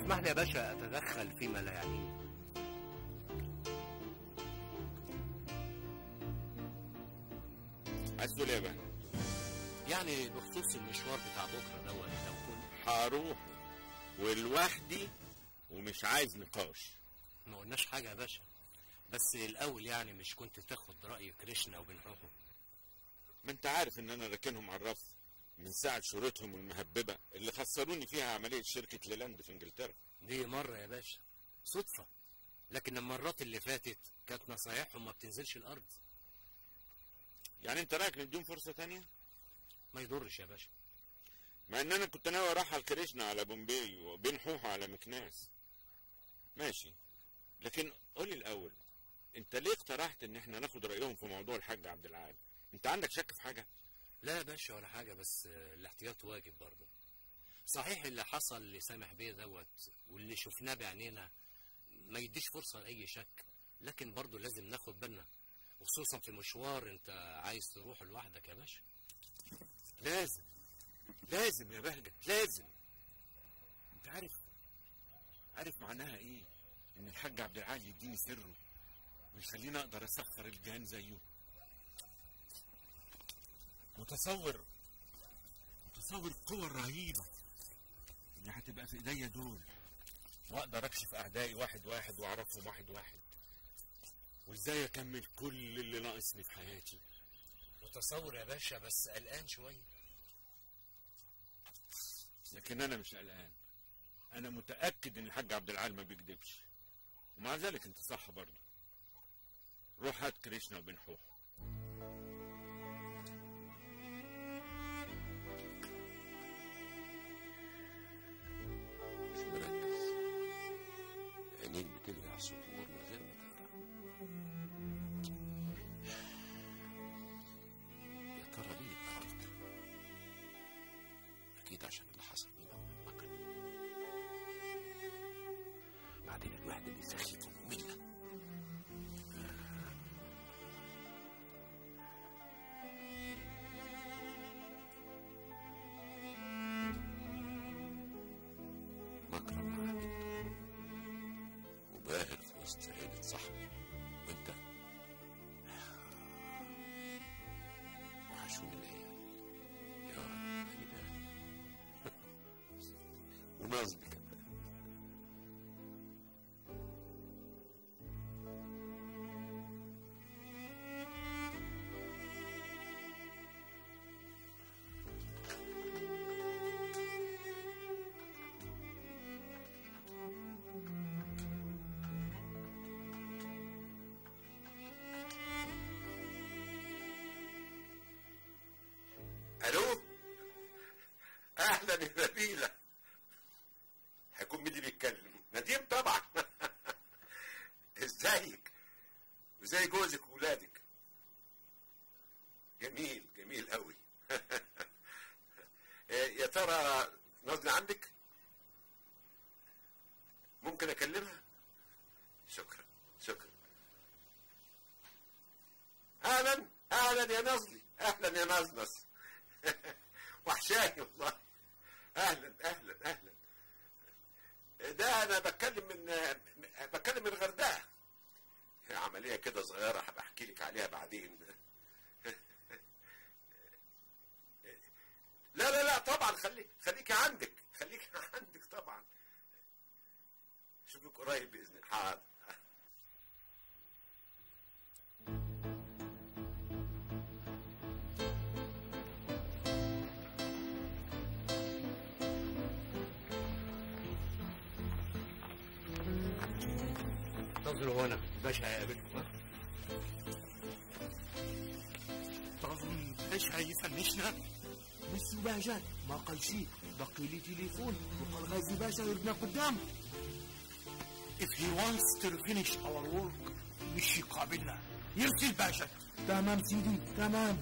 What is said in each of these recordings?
اسمح لي يا باشا اتدخل فيما لا يعنيني عايز تقول ايه بقى؟ يعني بخصوص المشوار بتاع بكره دوت لو كنت هروح ولوحدي ومش عايز نقاش ما قلناش حاجه يا باشا بس الاول يعني مش كنت تاخد راي كريشنا وبنحكم ما انت عارف ان انا راكنهم على الرف من ساعة شهرتهم المهببة اللي خسروني فيها عملية شركة ليلاند في انجلترا دي مره يا باشا صدفه لكن المرات اللي فاتت كانت نصايحهم ما بتنزلش الارض يعني انت رايك نديهم فرصة تانية؟ ما يضرش يا باشا مع ان انا كنت ناوي ارحل كريشنا على بومبي وبين حوحة على مكناس ماشي لكن قولي الاول انت ليه اقترحت ان احنا ناخد رايهم في موضوع الحاج عبد العال انت عندك شك في حاجه لا يا باشا ولا حاجه بس آه، الاحتياط واجب برضه صحيح اللي حصل لسامح بيه دوت واللي شفناه بعينينا ما يديش فرصه لاي شك لكن برضه لازم ناخد بالنا وخصوصا في مشوار انت عايز تروح لوحدك يا باشا لازم لازم يا بهجت لازم انت عارف عارف معناها ايه ان الحاج عبد العال يديني سره ويخليني اقدر اسخر الجان زيه متصور متصور القوة الرهيبة اللي هتبقى في ايديا دول واقدر اكشف اعدائي واحد واحد واعرفهم واحد واحد وازاي اكمل كل اللي ناقصني في حياتي متصور يا باشا بس قلقان شويه لكن انا مش قلقان انا متاكد ان الحاج عبد العال ما بيكذبش ومع ذلك انت صح برضه روح هات كريشنا وبن حوح مش مركز عينيك بتلوي على السطور من غير ما تقرا يا ترى ليه اتقربت اكيد عشان اللي حصل بينه وبين مكر بعدين الوحدة دي سخيفة ومملة مكرم مع بنته وباهر في وسط عيلة صاحبه وانت وحشون الايام يا هاني باهر ونازلي كمان الو اهلا يا نبيله هيكون مين اللي بيتكلم نديم طبعا ازيك وزي جوزك وولادك جميل جميل قوي يا ترى نازله عندك ممكن اكلمها شكرا شكرا اهلا اهلا يا نازلي اهلا يا نازنس وحشاني والله اهلا اهلا اهلا ده انا بتكلم من بتكلم من الغردقه عمليه كده صغيره هبقى احكي لك عليها بعدين لا لا لا طبعا خلي خليكي عندك خليكي عندك طبعا اشوفك قريب باذن الله حاضر انتظروا هنا باشا هيقابلكم ها؟ تظن ايش هيفنشنا؟ بس بهجت ما قال شيء بقي لي تليفون وقال غازي باشا يردنا قدام If he wants to finish our work مش يقابلنا يرسل باشا تمام سيدي تمام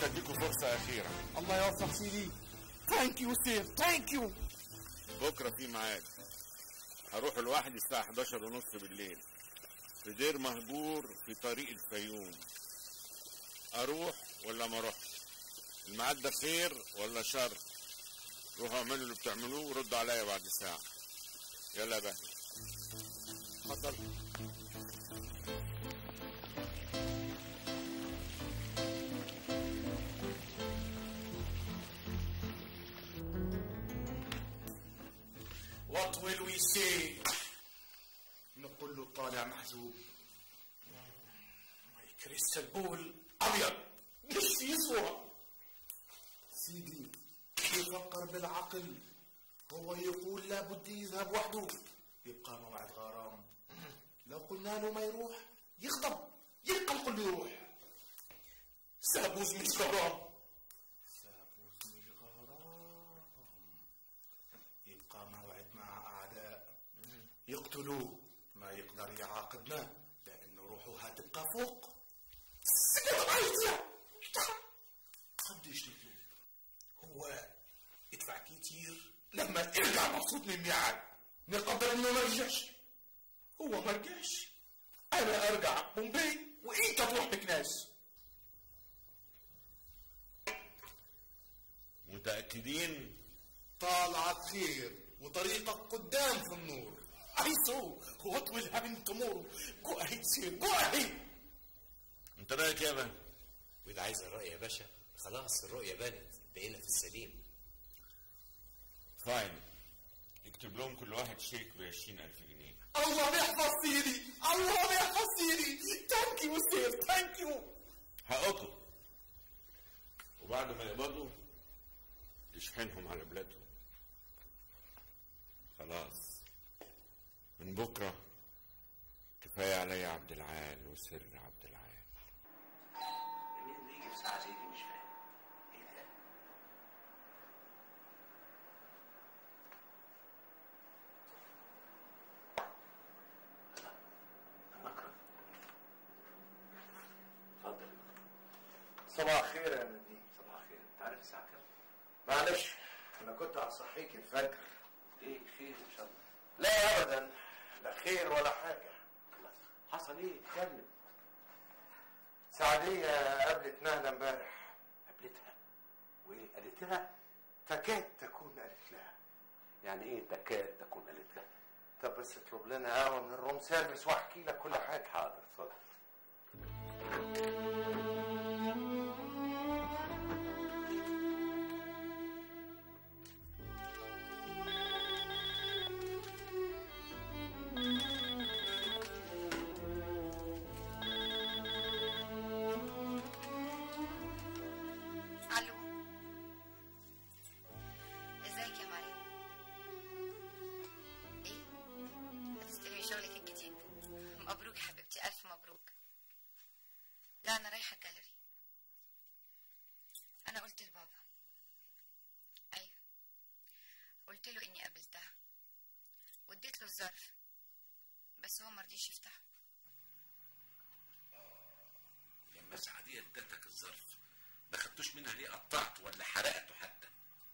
قلت اديكوا فرصه اخيره الله يوفق سيدي ثانك يو سير ثانك يو بكره في ميعاد هروح لوحدي الساعه 11 ونص بالليل في دير مهجور في طريق الفيوم اروح ولا ما اروحش الميعاد ده خير ولا شر روحوا اعملوا اللي بتعملوه وردوا عليا بعد ساعه يلا يا بهجت اتفضل What will we say? نقول له طالع محزوب كريستال بول ابيض مش يسوى سيدي يفكر بالعقل هو يقول لابد يذهب وحده يبقى موعد غرام لو قلنا له ما يروح يغضب يلقى الكل يروح سابوز مش غرام سابوز مش غرام يبقى موعد مع أعداء يقتلوه ما يقدر يعاقبنا لأنه روحه هتبقى فوق سيبه عايزة قديش نطلب هو ادفع كتير لما ارجع مبسوط من الميعاد نقدر انه ما رجعش هو ما رجعش انا ارجع بومبي وانت تروح مكناس متاكدين طالعة خير وطريقك قدام في النور I saw what will happen tomorrow go ahead sir go ahead انت رايك يا بهجت وإذا عايز الرأي يا باشا خلاص الرؤية بانت بقينا في السليم فاين اكتب لهم كل واحد شيك ب 20000 جنيه الله يحفظ سيدي الله يحفظ سيدي ثانك يو سير ثانك يو حقكم وبعد ما يقبضوا تشحنهم على بلادهم خلاص من بكره كفايه عليا عبد العال وسر عبد العال مين اللي يجي في ساعة زي دي مش فاهم ايه ده؟ الله، أنا أكرم. اتفضل صباح الخير يا نديم صباح الخير انت عارف الساعة كام؟ معلش انا كنت هصحيك الفجر ايه خير ان شاء الله لا ابدا لا خير ولا حاجه الله، حصل ايه؟ اتكلم سعديه قابلت نهله امبارح قابلتها وايه قالت لها تكاد تكون قالت لها يعني ايه تكاد تكون قالت لها طب بس اطلب لنا قهوه من الروم سيرفيس واحكي لك كل حاجه حاضر اتفضل الو ازيك يا مريم ايه هتستلمي شغلك الجديد مبروك يا حبيبتي الف مبروك لا انا رايحه الجاليري انا قلت لبابا ايوه قلت له اني قابلتها واديت له الظرف بس هو مرضيش يفتحه لما سعدية ادتك الظرف ما خدتوش منها ليه قطعته ولا حرقته حتى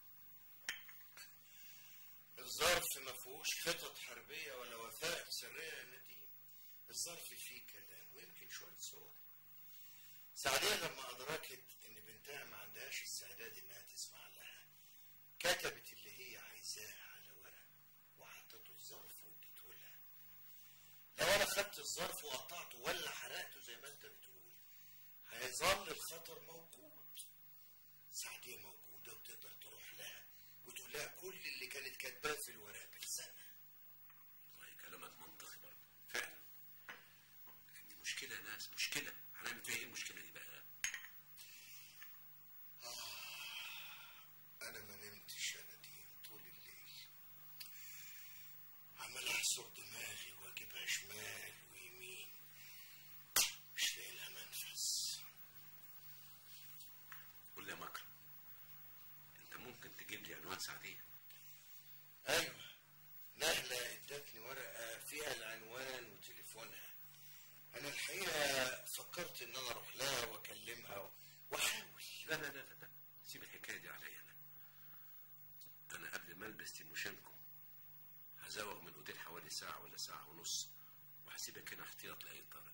الظرف ما فيهوش خطط حربيه ولا وثائق سريه يا نديم الظرف فيه كلام ويمكن شويه صور سعديه لما ادركت ان بنتها ما عندهاش استعداد انها تسمع لها كتبت اللي هي عايزاه على ورق وحطته الظرف واديته لها لو انا خدت الظرف وقطعته ولا حرقته زي ما انت بتقول هيظل الخطر موجود سعدية موجودة وتقدر تروح لها وتقول لها كل اللي كانت كاتباه في الورق بلسانها والله كلامك منطقي برضه فعلا لكن دي مشكلة يا ناس مشكلة هنعمل فيها ايه المشكلة دي بقى؟ أنا ما نمتش يا نديم طول الليل عمال أعصر دماغي وأجيبها شمال ويمين مش لاقي لها منفذ قول لي يا مكرم انت ممكن تجيب لي عنوان سعدية أيوة نهلة ادتني ورقة فيها العنوان وتليفونها أنا الحقيقة فكرت إن أنا أروح لها وأكلمها وأحاول لا لا لا لا سيب الحكايه دي عليا انا انا قبل ما البس تيموشенكو هزوغ من الاوتيل حوالي ساعه ولا ساعه ونص وهسيبك هنا احتياط لاي طارئ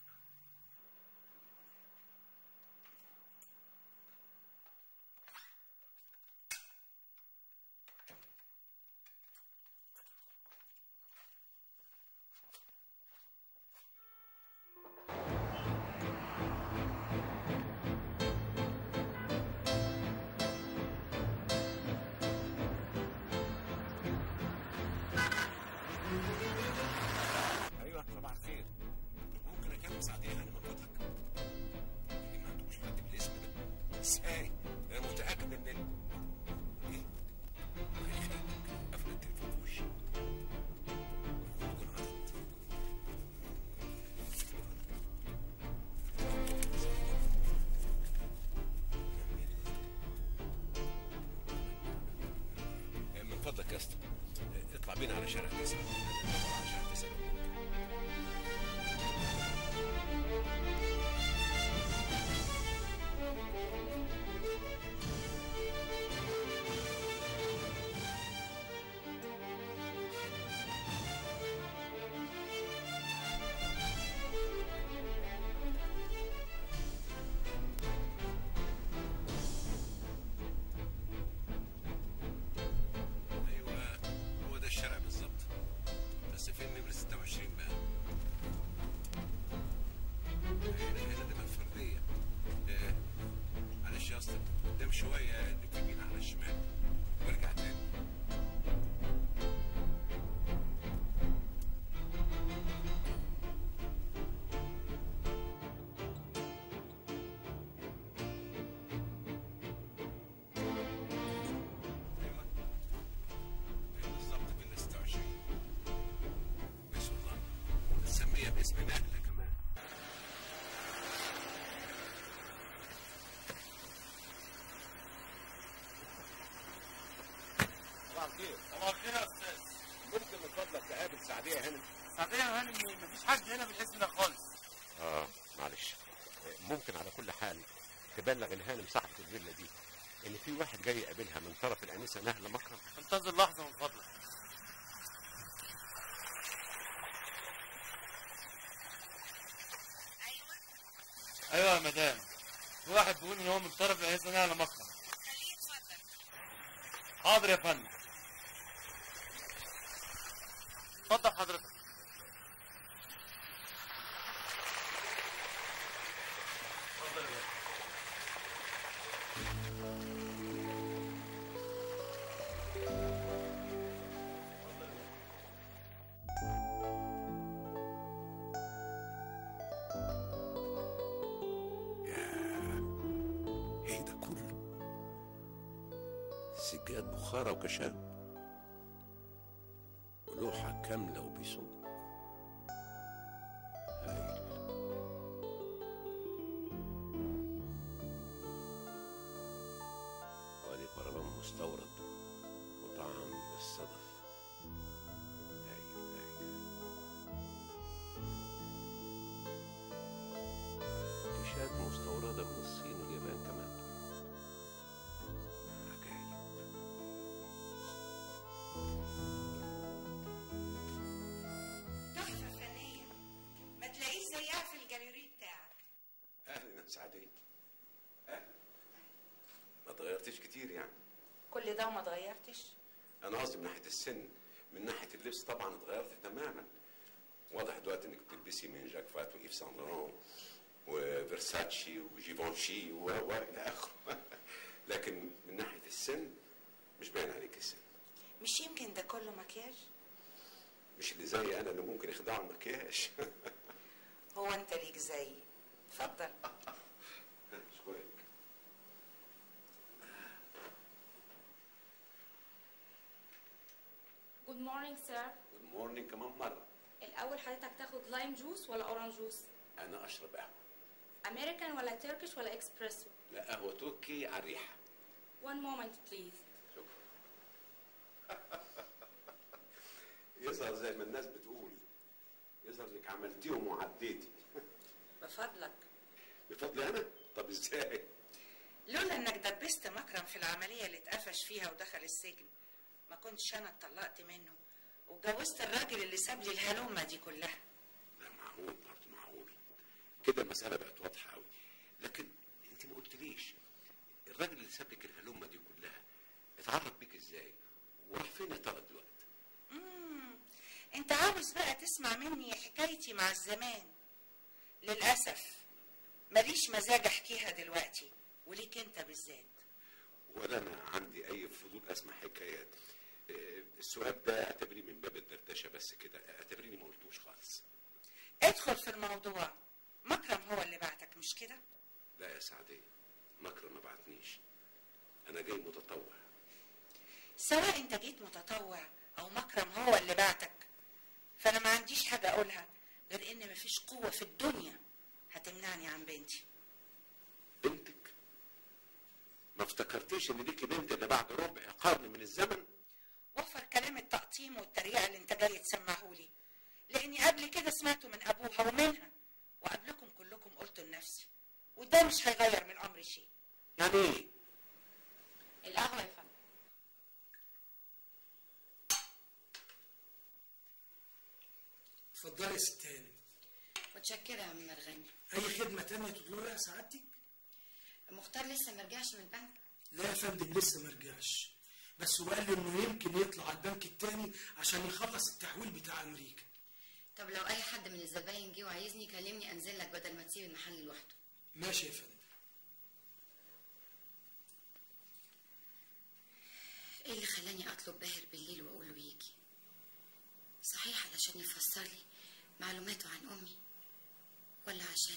ايوه صباح الخير ممكن اكلم سعديه هاني من فضلك اللي ما عندوش حد بالاسم ده ازاي انا متاكد ان ال... ايه الله يخليك قفل التليفون في وشي ممكن غلط من فضلك يا اسطى اطلع بينا على شارع تسعة على شارع تسعة ايوه هو ده الشارع بالظبط بس فين نمرة 26 بقى؟ هنا هنا نمرة فردية آه، معلش يا اسطى قدام شوية نك يمين على الشمال وارجع تاني ايوه ايوه بالظبط فيلا 26 كويس والله ونسميها باسم نقلة كمان صباح الخير صباح الخير يا استاذ ممكن من فضلك تقابل سعديه هاني سعدية يا هانم مفيش حد هنا بالاسم ده خالص اه معلش ممكن على كل حال تبلغ الهانم صاحبة الفيلا دي ان في واحد جاي يقابلها من طرف الانسه نهله مكرم انتظر لحظة من فضلك ايوه يا مدام في واحد بيقول ان هو من طرف الانسه نهله مكرم خليه يتفضل حاضر يا فندم اتفضل حضرتك ايه ده كله سجاد بخارة وكشاف ولوحة كاملة وبيصوت هايل وادي برلمان مستورد وطعم بالصدف هايل هايل تيشات مستوردة من الصين واليابان كمان عجايب تحفة فنية ما تلاقيش زيها في الجاليري بتاعك اهلا يا سعدية اهلا ما اتغيرتش كتير يعني كل ده وما اتغيرتش انا قصدي من ناحيه السن من ناحيه اللبس طبعا اتغيرت تماما واضح دلوقتي انك بتلبسي من جاك فات وايف سان لوران وفيرساتشي وجيفونشي و و الى اخره لكن من ناحيه السن مش باين عليك السن مش يمكن ده كله مكياج مش اللي زي انا اللي ممكن يخدعوا المكياج هو انت ليك زي اتفضل شكرا جود مورنينج سير جود مورنينج كمان مره الاول حضرتك تاخد لايم جوس ولا اورانج جوس انا اشرب قهوه امريكان ولا تركش ولا اكسبريسو لا قهوه تركي على الريحه one moment please يظهر زي ما الناس بتقول يظهر انك عملتيهم وعديتي بفضلك بفضلي انا طب ازاي لولا انك دبست مكرم في العملية اللي اتقفش فيها ودخل السجن ما كنتش انا اتطلقت منه واتجوزت الراجل اللي ساب لي الهلومة دي كلها لا معقول برضه معقول كده المسألة بقت واضحة أوي لكن أنت ما قلتليش الراجل اللي ساب لك الهلومة دي كلها اتعرف بيك إزاي؟ وراح فين يا ترى دلوقتي؟ مم. انت عاوز بقى تسمع مني حكايتي مع الزمان للأسف ماليش مزاج احكيها دلوقتي وليك انت بالذات ولا أنا عندي أي فضول أسمع حكايات آه، السؤال ده اعتبريه من باب الدردشة بس كده اعتبريني ما قلتوش خالص ادخل في الموضوع مكرم هو اللي بعتك مش كده لا يا سعدية مكرم ما بعتنيش أنا جاي متطوع سواء انت جيت متطوع او مكرم هو اللي بعتك فانا ما عنديش حاجة اقولها غير ان مفيش قوة في الدنيا هتمنعني عن بنتي بنتك ما افتكرتيش ان ليكي بنت الا بعد ربع قرن من الزمن وفر كلام التقطيم والتريقة اللي انت جاي تسمعهولي لاني قبل كده سمعته من ابوها ومنها وقبلكم كلكم قلت لنفسي وده مش هيغير من امر شيء يعني ايه القهوة يا فندم اتفضلي يا ست هانم متشكرة يا عم مرغني اي خدمه تانية تطلبها سعادتك مختار لسه مرجعش من البنك لا يا فندم لسه ما رجعش بس هو قال لي انه يمكن يطلع على البنك التاني عشان يخلص التحويل بتاع امريكا طب لو اي حد من الزباين جه وعايزني يكلمني انزل لك بدل ما تسيب المحل لوحده ماشي يا فندم ايه اللي خلاني اطلب باهر بالليل واقول له يجي صحيح علشان يفسر لي معلوماته عن امي ولا عشان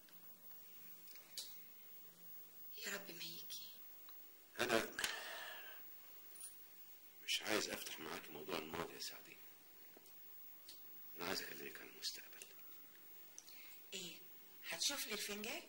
يا رب ما يجي انا مش عايز افتح معاكي موضوع الماضي يا سعدية انا عايز اكلمك عن المستقبل ايه هتشوف لي الفنجان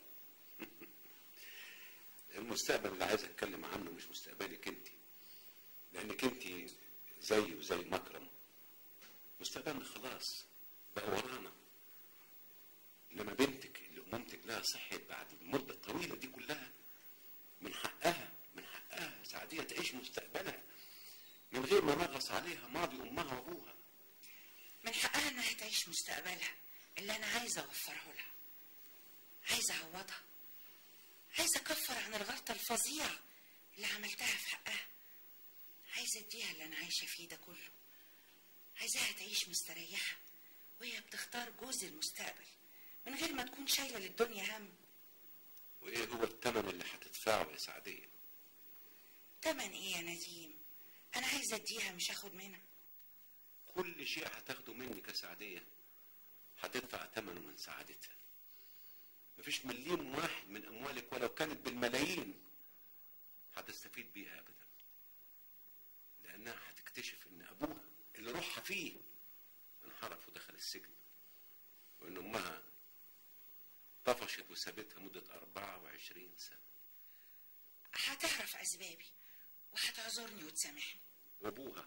المستقبل اللي عايز اتكلم عنه مش مستقبلك انت لانك انت زي وزي مكرم مستقبلنا خلاص بقى ورانا انما بنتك اللي امومتك لها صحت بعد المده الطويله دي كلها من حقها من حقها سعديه تعيش مستقبلها من غير ما نغص عليها ماضي امها وابوها من حقها انها تعيش مستقبلها اللي انا عايزه اوفره لها عايزه اعوضها عايزه اكفر عن الغلطه الفظيعه اللي عملتها في حقها عايزه اديها اللي انا عايشه فيه ده كله عايزاها تعيش مستريحه وهي بتختار جوز المستقبل من غير ما تكون شايله للدنيا هم وايه هو الثمن اللي هتدفعه يا سعديه تمن ايه يا نديم انا عايزه اديها مش اخد منها كل شيء هتاخده منك يا سعديه هتدفع ثمنه من سعادتها مفيش مليم واحد من اموالك ولو كانت بالملايين هتستفيد بيها ابدا لانها هتكتشف ان ابوها اللي روحها فيه انحرف ودخل السجن وان امها طفشت وسابتها مدة 24 سنة هتعرف اسبابي وهتعذرني وتسامحني وابوها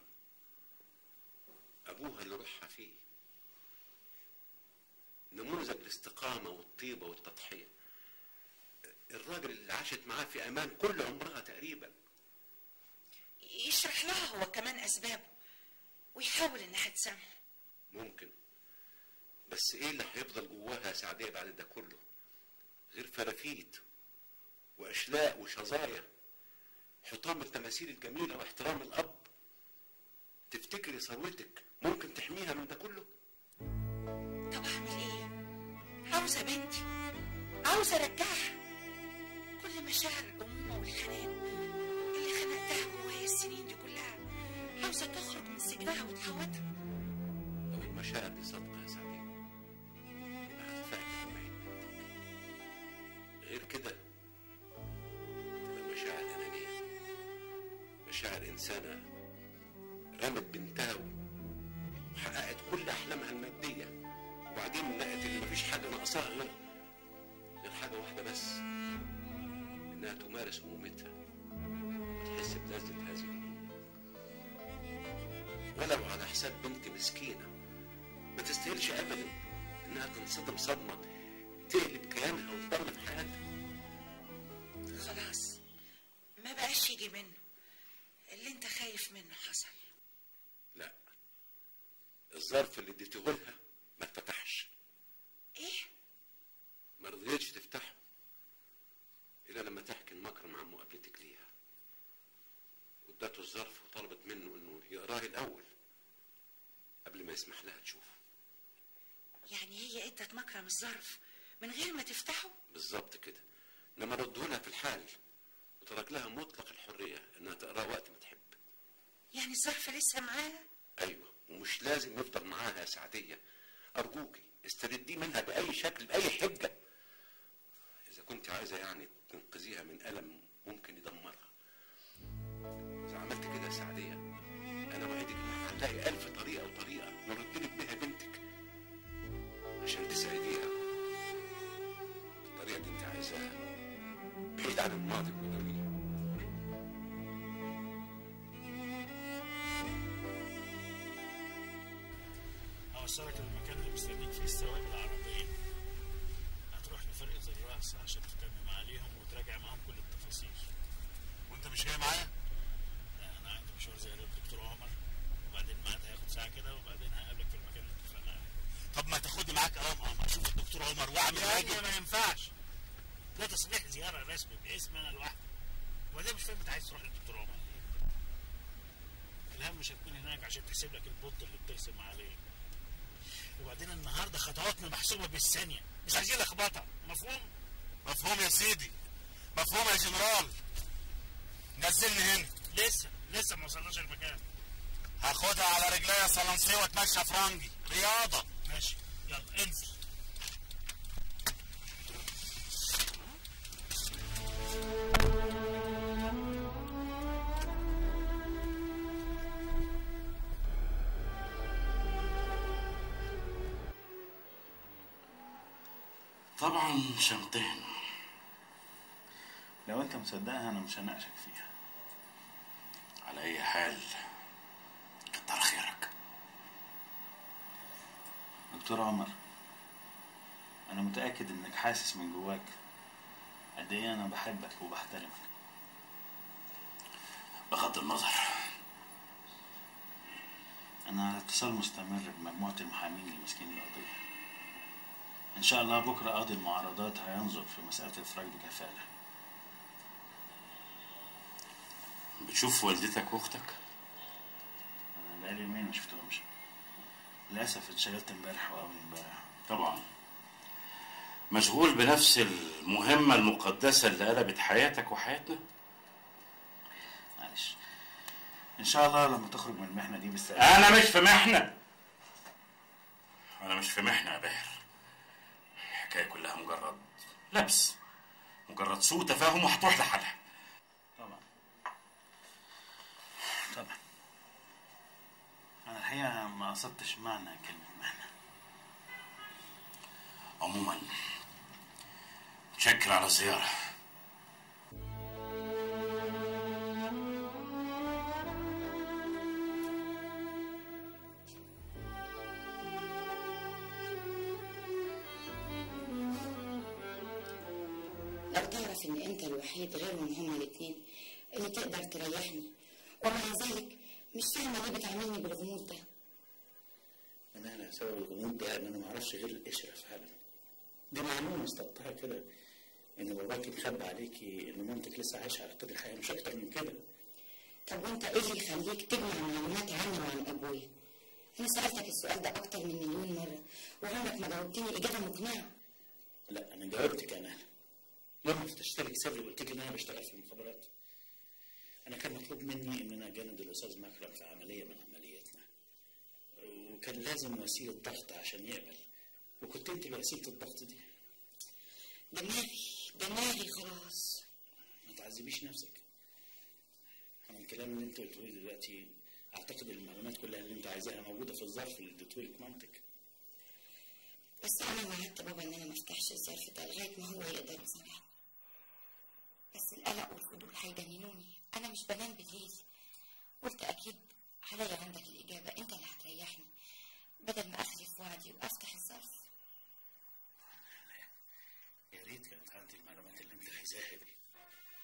ابوها اللي روحها فيه نموذج الاستقامة والطيبة والتضحية الراجل اللي عاشت معاه في امان كل عمرها تقريبا يشرح لها هو كمان اسبابه ويحاول انها تسامحه ممكن بس ايه اللي هيفضل جواها يا سعدية بعد ده كله غير فرافيت واشلاء وشظايا حطام التماثيل الجميلة واحترام الاب تفتكري ثروتك ممكن تحميها من ده كله طب اعمل ايه عاوزه بنتي عاوزه ارجعها كل مشاعر الامومه والحنان اللي خنقتها جوايا السنين دي كلها عاوزه تخرج من سجنها وتحوطها لو المشاعر دي صادقة يا سعدية يبقى هتدفعي حماية بنتك غير كده تبقى مشاعر أنانية مشاعر إنسانة رمت بنتها وحققت كل أحلامها المادية وبعدين لقت إن مفيش حاجة ناقصاها غير غير حاجة واحدة بس إنها تمارس أمومتها وتحس بلذة هذه الأمومة ولو على حساب بنت مسكينة ما تستاهلش أبدا إنها تنصدم صدمة تقلب كيانها وتضل في حياتها خلاص ما بقاش يجي منه اللي انت خايف منه حصل لا الظرف اللي اديته لها ما اتفتحش ايه ما رضيتش تفتحه الا لما تحكي المكرم عن مقابلتك ليها وادته الظرف وطلبت منه انه يقراه الاول قبل ما يسمح لها تشوفه يعني هي ادت مكرم الظرف من غير ما تفتحه بالظبط كده انما رده لها في الحال وترك لها مطلق الحريه انها تقراه وقت ما تحب يعني الظرف لسه معاها ايوه ومش لازم يفضل معاها يا سعديه ارجوكي استرديه منها باي شكل باي حجه اذا كنت عايزه يعني تنقذيها من الم ممكن يدمرها اذا عملت كده يا سعديه انا وعدك ان هنلاقي الف طريقه وطريقه نرد لك بيها بنتك عشان تساعديها الطريقه دي انت عايزاها بعيد عن الماضي والمدوي أوصلك المكان اللي مستنيك فيه السواق العربية هتروح لفرقة الرأس عشان تتمم عليهم وتراجع معاهم كل التفاصيل وانت مش جاي معايا لا، أنا عندي مشوار زي ده الدكتور عمر وبعدين الميعاد هياخد ساعة كده وبعدين هقابلك في المكان اللي اتفقنا عليه طب ما تاخدني معاك قوام قوام اشوف الدكتور عمر واعمل يا واجب ابني ما ينفعش ده تصريح زيارة رسمي باسم أنا لوحدي وبعدين مش فاهم أنت عايز تروح للدكتور عمر ليه الهم مش هتكون هناك عشان تحسب لك البوت اللي بترسم عليه وبعدين النهارده خطواتنا محسوبه بالثانيه مش عايزين لخبطه مفهوم؟ مفهوم يا سيدي مفهوم يا جنرال نزلني هنا لسه لسه ما وصلناش المكان هاخدها على رجليا صلنسيه واتمشى فرنجي رياضه ماشي يلا انزل طبعا شنطين لو انت مصدقها انا مش هناقشك فيها على اي حال كتر خيرك دكتور عمر انا متاكد انك حاسس من جواك قد ايه انا بحبك وبحترمك بغض النظر انا على اتصال مستمر بمجموعه المحامين اللي ماسكين القضيه ان شاء الله بكره قاضي المعارضات هينظر في مساله الافراج بكفاله بتشوف والدتك واختك انا بقالي يومين ما شفتهمش للاسف اتشغلت امبارح واول امبارح طبعا مشغول بنفس المهمة المقدسة اللي قلبت حياتك وحياتنا معلش ان شاء الله لما تخرج من المحنه دي بالسلامه أنا مش في محنة أنا مش في محنة يا باهر الحكاية كلها مجرد لبس مجرد سوء تفاهم وهتروح لحالها طبعا طبعا انا الحقيقه ما قصدتش معنى كلمه محنه عموما شكر على الزيارة لو تعرف ان انت الوحيد غيرهم هما الاتنين اللي تقدر تريحني ومع ذلك مش فاهمه ليه بتعاملني بالغموض ده انا انا سبب الغموض ده ان انا ما اعرفش غير القشره فعلا دي معلومه استطاعها كده ان باباكي مخبي عليكي ان مامتك لسه عايشه على قيد الحياه مش اكتر من كده طب وانت ايه اللي يخليك تجمع معلومات عني وعن ابويا انا سالتك السؤال ده اكتر من مليون مره وعمرك ما جاوبتني اجابه مقنعه لا انا جاوبتك انا مره فتشت لك سري وقلت لك ان انا بشتغل في المخابرات انا كان مطلوب مني ان انا اجند الاستاذ مكرم في عمليه من عملياتنا وكان لازم وسيله ضغط عشان يقبل وكنت انت وسيله الضغط دي دماغي دماغي خلاص ما تعذبيش نفسك انا الكلام اللي انت قلته لي دلوقتي اعتقد المعلومات كلها اللي انت عايزاها موجوده في الظرف اللي اديته لك مامتك بس انا وعدت بابا ان انا ما افتحش الظرف ده لغايه ما هو يقدر يصالحني بس القلق والفضول هيجننوني انا مش بنام بالليل قلت اكيد عليا عندك الاجابه انت اللي هتريحني بدل ما اخلف وعدي وافتح الظرف يا ريت كانت عندي المعلومات اللي انت عايزاها دي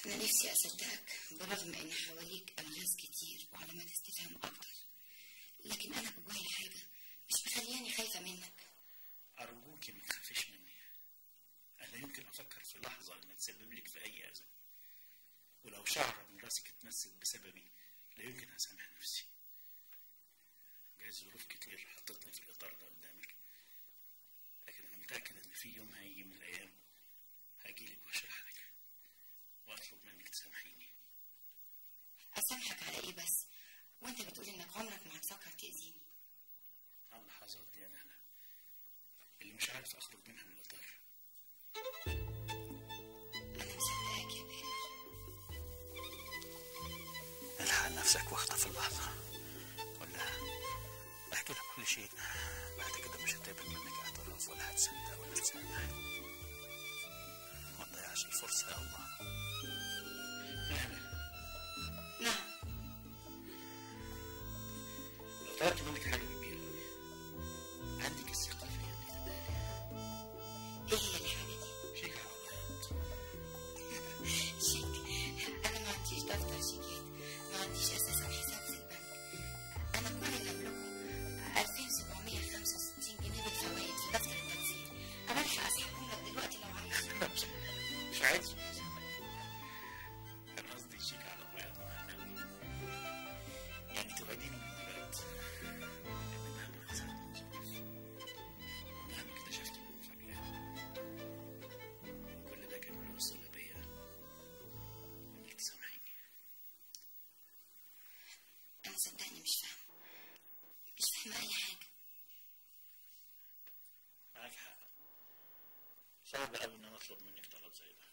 أنا نفسي أصدقك برغم إن حواليك ألغاز كتير وعلامات استفهام أكتر لكن أنا جوايا حاجة مش مخلياني خايفة منك أرجوك ما تخافيش مني أنا لا يمكن أفكر في لحظة إن تسبب لك في أي أذى ولو شعرة من راسك اتمسك بسببي لا يمكن أسامح نفسي جايز ظروف كتير حطتني في الإطار ده قدامك لكن أنا متأكد إن في يوم هيجي من الأيام هجيلك وأشرح لك وأطلب منك تسامحيني أسامحك على إيه بس وأنت بتقول إنك عمرك ما هتفكر تأذيني على اللحظات دي أنا أنا اللي مش عارف أخرج منها من الإطار أنا مصدقك يا بارر الحق نفسك واخطف اللحظة ولا احكي لك كل شيء بعد كده مش هتقبل منك اعتراف ولا هتصدق ولا تسامح ما تضيعش الفرصة يا الله نعم لو طلبت منك حاجة كبيرة أوي عندك الثقة فيا إنك تديها لي إيه هي الحاجة دي؟ شيك على البياض شيك أنا ما عنديش دفتر شيكات ما عنديش أساسا حساب في البنك أنا كل اللي أملكه 2765 جنيه بالفوائد في دفتر التنزيل أنا ألحق أسحبهم لك دلوقتي لو عايز مش عايز أنا قصدي شيك على البياض معنوي يعني توعديني من دلوقتي إن مهما حصلت من ظروف ومهما اكتشفت من مفاجآت كل ده كان له صلة بيا إنك تسامحيني أنا صدقني مش فاهمة مش فاهمة أي حاجة معاك حق صعب قوي ان انا اطلب منك طلب زي ده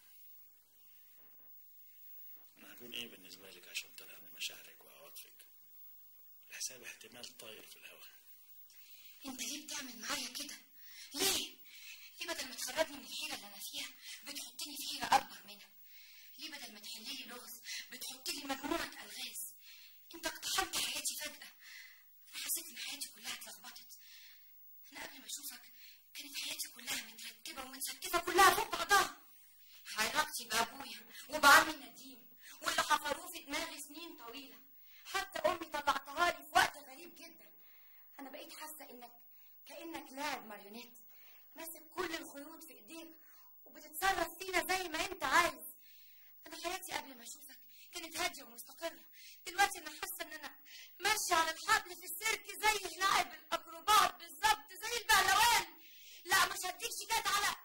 انا هكون ايه بالنسبه لك عشان ترهني مشاعرك وعواطفك الحساب احتمال طاير في الهواء أنت ليه بتعمل معايا كده؟ ليه؟ ليه بدل ما تخرجني من الحيرة اللي أنا فيها بتحطني في حيرة أكبر منها؟ ليه بدل ما تحللي لغز بتحطي لي مجموعة ألغاز؟ أنت اقتحمت حياتي فجأة أنا حسيت إن حياتي كلها اتلخبطت أنا قبل ما أشوفك كانت حياتي كلها مترتبة ومتستفة كلها فوق بعضها علاقتي بأبويا وبعمي نديم واللي حفروه في دماغي سنين طويلة حتى أمي طلعتها لي في وقت غريب جدا أنا بقيت حاسة إنك كأنك لاعب ماريونيت ماسك كل الخيوط في إيديك وبتتصرف فينا زي ما أنت عايز أنا حياتي قبل ما أشوفك كانت هادية ومستقرة دلوقتي أنا حاسة إن أنا ماشية على الحبل في السيرك زي لاعب الأكروبات بالظبط زي البهلوان لا مش هديك شيكات على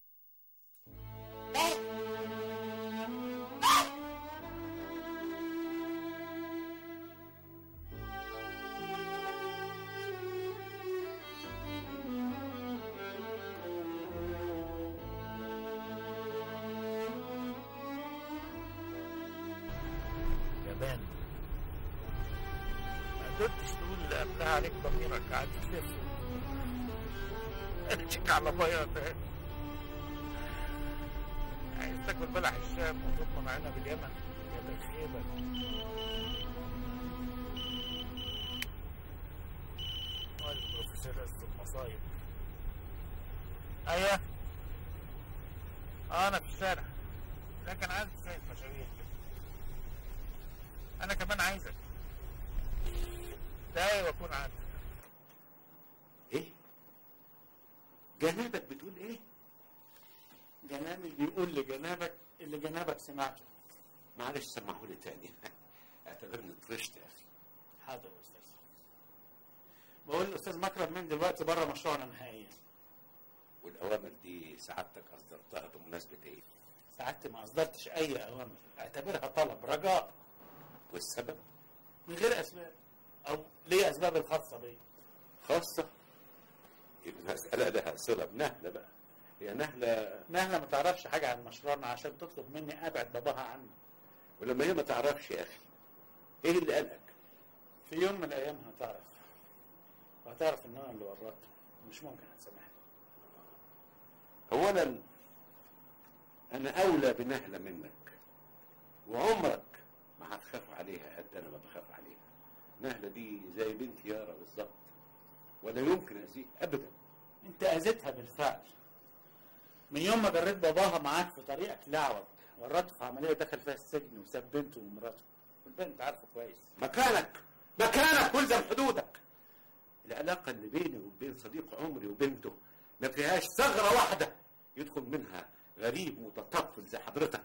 بال بال جبان ما قدرتش تقول اللي قبلها عليك ضميرك قاعد تلف امسك على بياض عايز تاكل بلح الشام وتضمن عنب اليمن يا بخيبك والبروفيسور رزق المصايب ايوه اه انا في الشارع لكن عايز شويه مشاوير كده انا كمان عايزك داي واكون عندك ايه جنابك بتقول ايه جنابي بيقول لجنابك اللي جنابك سمعته معلش سمحوا لي تاني اعتبرني طرشت يا اخي حاضر يا استاذ بقول الاستاذ مكرم من دلوقتي بره مشروعنا نهائيا والاوامر دي سعادتك اصدرتها بمناسبه ايه سعادتي ما اصدرتش اي اوامر اعتبرها طلب رجاء والسبب من غير اسباب او ليه اسباب الخاصه بيا خاصه المساله لها صله بنهله بقى هي نهله نهله ما تعرفش حاجه عن مشروعنا عشان تطلب مني ابعد باباها عنه ولما هي ما تعرفش يا اخي ايه اللي قالك في يوم من الايام هتعرف وهتعرف ان انا اللي ورطته مش ممكن هتسامحني اولا انا اولى بنهله منك وعمرك ما هتخاف عليها قد انا ما بخاف عليها نهله دي زي بنتي يارا بالظبط ولا يمكن اذيك ابدا انت اذيتها بالفعل من يوم ما جريت باباها معاك في طريقك لعوج ورطه في عمليه دخل فيها السجن وساب بنته ومراته والباقي انت عارفه كويس مكانك مكانك والزم حدودك العلاقة اللي بيني وبين صديق عمري وبنته ما فيهاش ثغرة واحدة يدخل منها غريب متطفل زي حضرتك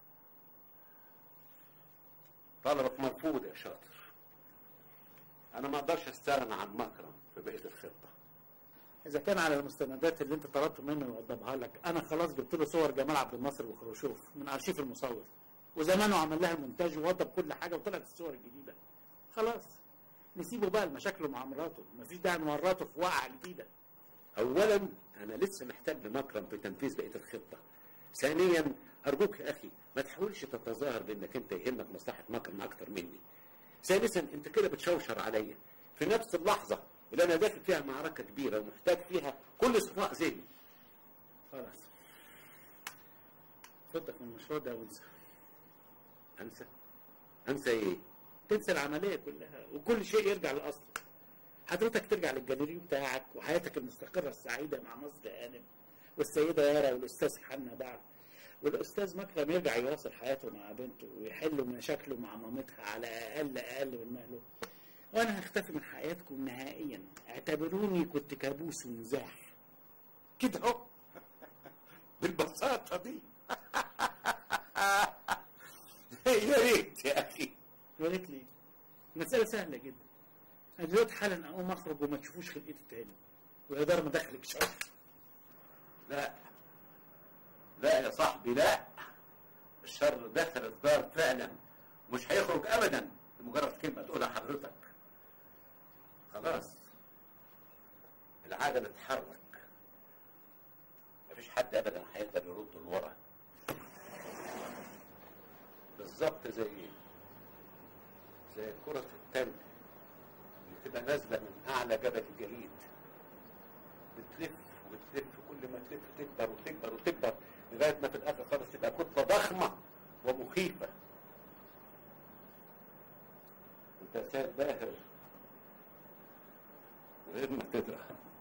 طلبك مرفوض يا شاطر انا ما اقدرش استغنى عن مكرم في بقية الخطة اذا كان على المستندات اللي انت طلبت منه يوضبها لك انا خلاص جبت له صور جمال عبد الناصر وخروشوف من ارشيف المصور وزمانه عمل لها المونتاج ووضب كل حاجه وطلعت الصور الجديده خلاص نسيبه بقى لمشاكله مع مراته مفيش داعي نورطه في وقعه جديده اولا انا لسه محتاج لمكرم في تنفيذ بقيه الخطه ثانيا ارجوك يا اخي ما تحاولش تتظاهر بانك انت يهمك مصلحه مكرم اكتر مني ثالثا انت كده بتشوشر عليا في نفس اللحظه اللي انا داخل فيها معركه كبيره ومحتاج فيها كل صفاء ذهني خلاص فضك من المشروع ده وانسى انسى انسى ايه تنسى العمليه كلها وكل شيء يرجع لاصله حضرتك ترجع للجاليري بتاعك وحياتك المستقره السعيده مع مصر غانم والسيده يارا والاستاذ حنا بعد والاستاذ مكرم يرجع يواصل حياته مع بنته ويحل مشاكله مع مامتها على اقل اقل من مهله وانا هختفي من حياتكم نهائيا اعتبروني كنت كابوس ومزاح كده اهو بالبساطه دي يا ريت يا اخي يا ريت ليه؟ المسألة سهلة جدا. أنا دلوقتي حالا أقوم أخرج وما تشوفوش خلقتي تاني. ويا دار ما دخلك شر. لا لا يا صاحبي لا الشر دخل الدار فعلا مش هيخرج ابدا بمجرد كلمه تقولها حضرتك خلاص العاده بتتحرك مفيش حد ابدا هيقدر يرد لورا بالظبط زي زي كرة التلج اللي تبقى نازلة من أعلى جبل الجليد بتلف وتلف كل ما تلف تكبر وتكبر وتكبر لغاية ما في الآخر خالص تبقى كتلة ضخمة ومخيفة أنت يا سيد باهر من غير ما تدرى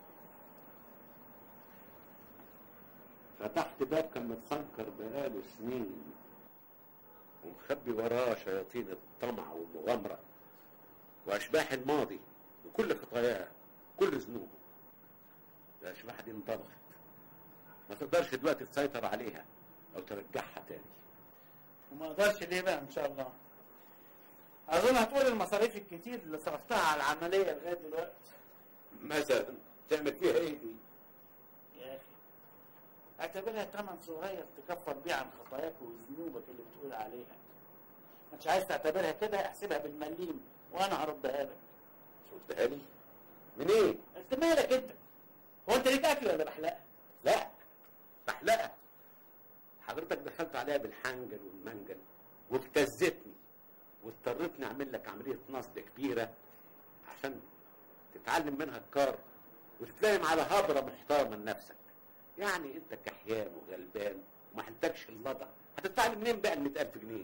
فتحت باب كان متسنكر بقاله سنين ومخبي وراه شياطين الطمع والمغامرة وأشباح الماضي وكل خطاياه كل ذنوبه الأشباح دي انطبخت ما تقدرش دلوقتي تسيطر عليها أو ترجعها تاني وما أقدرش ليه بقى إن شاء الله. أظن هتقول المصاريف الكتير اللي صرفتها على العملية لغاية دلوقتي. مثلا تعمل فيها ايه دي؟ يا أخي اعتبرها ثمن صغير تكفر بيه عن خطاياك وذنوبك اللي بتقول عليها. مش عايز تعتبرها كده احسبها بالمليم وانا هردها لك. تردها لي؟ من ايه؟ انت مالك انت؟ هو انت ليك اكل ولا بحلقه؟ لا بحلقها حضرتك دخلت عليها بالحنجل والمنجل وابتزتني واضطريتني اعمل لك عمليه نصب كبيره عشان تتعلم منها الكار وتتلاقم على هبره محترمه لنفسك يعني انت كحيان وغلبان وما حلتكش اللضع هتدفع لي منين بقى ال 100000 جنيه؟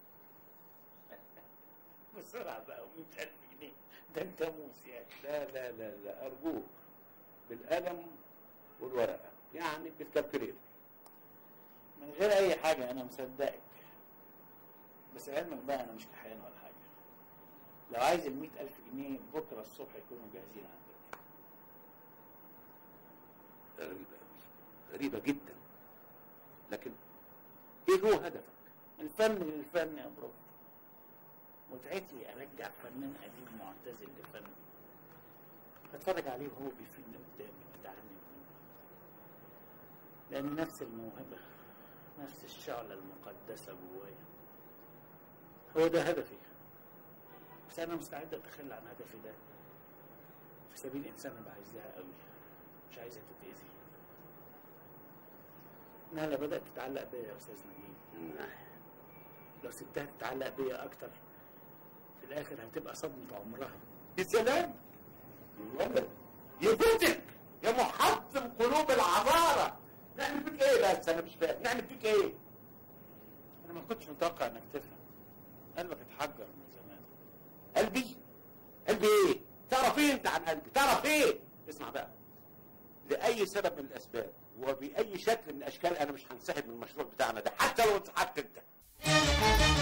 بسرعه بقى و100000 جنيه ده انت موس يعني لا لا لا لا ارجوك بالقلم والورقه يعني بالكالكوليتر من غير اي حاجه انا مصدقك بس علمك بقى انا مش كحيان ولا حاجه لو عايز ال 100000 جنيه بكره الصبح يكونوا جاهزين عندك غريبه أوي. غريبه جدا لكن ايه هو هدفك؟ الفن للفن يا بروف متعتي ارجع فنان قديم معتزل لفنه اتفرج عليه وهو بيفن قدامي واتعلم منه لان نفس الموهبه نفس الشعله المقدسه جوايا هو ده هدفي بس انا مستعد اتخلى عن هدفي ده في سبيل انسان انا بعزها قوي مش عايزها تتاذي نهلا بدات تتعلق بيا يا استاذ نجيب لو سبتها تتعلق بيا اكتر في الاخر هتبقى صدمه عمرها يا سلام الولد يفوتك يا محطم قلوب العبارة نعمل فيك ايه بس انا مش فاهم نعمل فيك ايه انا ما كنتش متوقع انك تفهم قلبك اتحجر من زمان قلبي قلبي ايه تعرف ايه انت عن قلبي تعرف ايه اسمع بقى لاي سبب من الاسباب وباي شكل من الاشكال انا مش هنسحب من المشروع بتاعنا ده حتى لو انسحبت انت